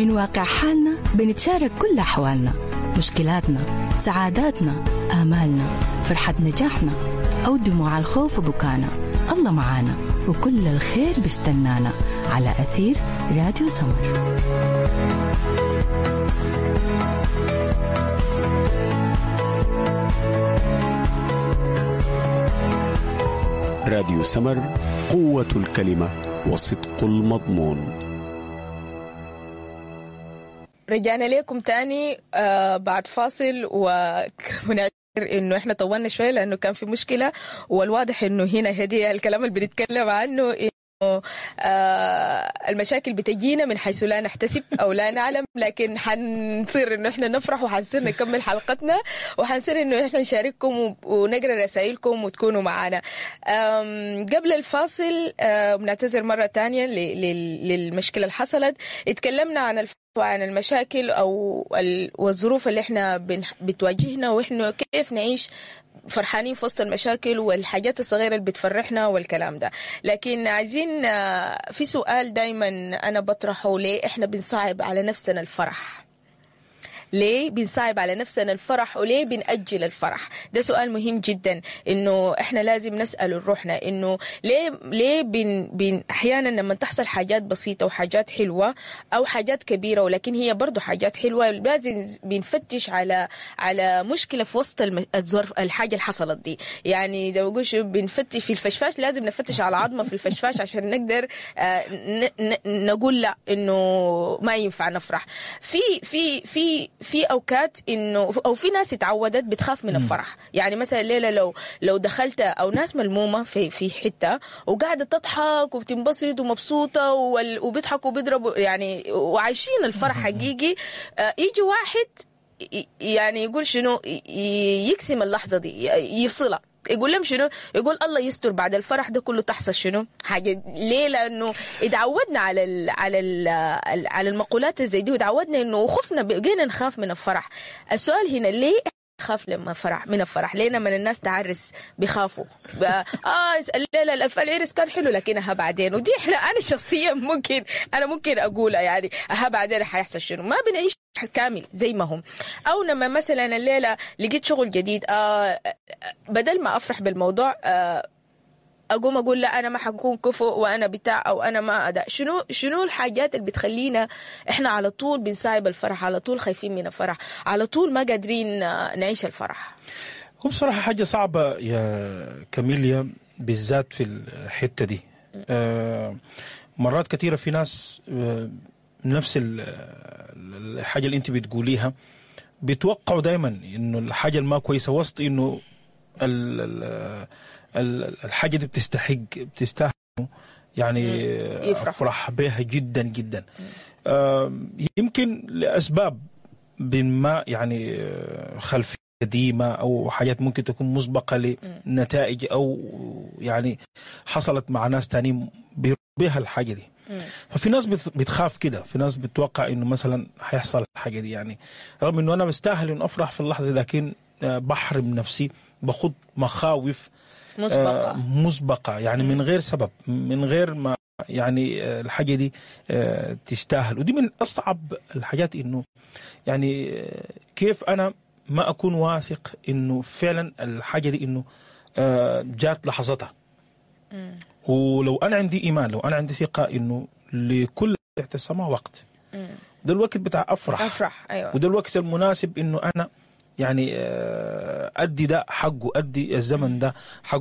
من واقع حالنا بنتشارك كل أحوالنا مشكلاتنا سعاداتنا آمالنا فرحة نجاحنا أو دموع الخوف وبكانا الله معانا وكل الخير بيستنانا على أثير راديو سمر راديو سمر قوة الكلمة وصدق المضمون رجعنا لكم تاني آه بعد فاصل ونعتذر انه احنا طولنا شويه لانه كان في مشكله والواضح انه هنا هدي الكلام اللي بنتكلم عنه انه آه المشاكل بتجينا من حيث لا نحتسب او لا نعلم لكن حنصير انه احنا نفرح وحنصير نكمل حلقتنا وحنصير انه احنا نشارككم ونقرا رسائلكم وتكونوا معنا قبل الفاصل آه بنعتذر مره تانية للمشكله اللي حصلت اتكلمنا عن الف... عن المشاكل او والظروف اللي احنا بتواجهنا واحنا كيف نعيش فرحانين في وسط المشاكل والحاجات الصغيره اللي بتفرحنا والكلام ده لكن عايزين في سؤال دايما انا بطرحه ليه احنا بنصعب على نفسنا الفرح ليه بنصعب على نفسنا الفرح وليه بنأجل الفرح ده سؤال مهم جدا انه احنا لازم نسأل روحنا انه ليه ليه بن بن احيانا لما تحصل حاجات بسيطة وحاجات حلوة او حاجات كبيرة ولكن هي برضو حاجات حلوة لازم بنفتش على على مشكلة في وسط الظرف الحاجة اللي حصلت دي يعني زي ما بقول بنفتش في الفشفاش لازم نفتش على عظمة في الفشفاش عشان نقدر نقول لا انه ما ينفع نفرح في في في في اوقات انه او في ناس اتعودت بتخاف من الفرح يعني مثلا ليله لو لو دخلت او ناس ملمومه في في حته وقاعده تضحك وبتنبسط ومبسوطه وبيضحكوا وبيضربوا يعني وعايشين الفرح حقيقي يجي واحد يعني يقول شنو يقسم اللحظه دي يفصلها يقول لهم شنو يقول الله يستر بعد الفرح ده كله تحصل شنو حاجه ليه لانه اتعودنا على ال على ال على المقولات زي دي وتعودنا انه وخفنا بقينا نخاف من الفرح السؤال هنا ليه خاف لما فرح من الفرح ليه لما الناس تعرس بيخافوا اه الليله العرس كان حلو لكنها بعدين ودي احنا انا شخصيا ممكن انا ممكن اقولها يعني ها بعدين حيحصل شنو ما بنعيش كامل زي ما هم او لما مثلا الليله لقيت شغل جديد آه بدل ما افرح بالموضوع آه اقوم اقول لا انا ما حكون كفو وانا بتاع او انا ما اداء شنو شنو الحاجات اللي بتخلينا احنا على طول بنصايب الفرح على طول خايفين من الفرح على طول ما قادرين نعيش الفرح هو بصراحه حاجه صعبه يا كاميليا بالذات في الحته دي آه مرات كثيره في ناس آه نفس الحاجه اللي انت بتقوليها بيتوقعوا دايما انه الحاجه الما كويسه وسط انه الحاجه دي بتستحق بتستاهل يعني يفرح. افرح بها جدا جدا آه يمكن لاسباب ما يعني خلفيه قديمه او حاجات ممكن تكون مسبقه لنتائج او يعني حصلت مع ناس تانيين بها الحاجه دي ففي ناس بتخاف كده في ناس بتتوقع انه مثلا هيحصل الحاجه دي يعني رغم انه انا بستاهل انه افرح في اللحظه دي لكن بحرم نفسي بخد مخاوف مسبقة مسبقة يعني من غير سبب من غير ما يعني الحاجة دي تستاهل ودي من أصعب الحاجات إنه يعني كيف أنا ما أكون واثق إنه فعلا الحاجة دي إنه جات لحظتها ولو أنا عندي إيمان لو أنا عندي ثقة إنه لكل تحت السماء وقت ده الوقت بتاع أفرح أفرح أيوة وده الوقت المناسب إنه أنا يعني أدي ده حقه أدي الزمن ده حقه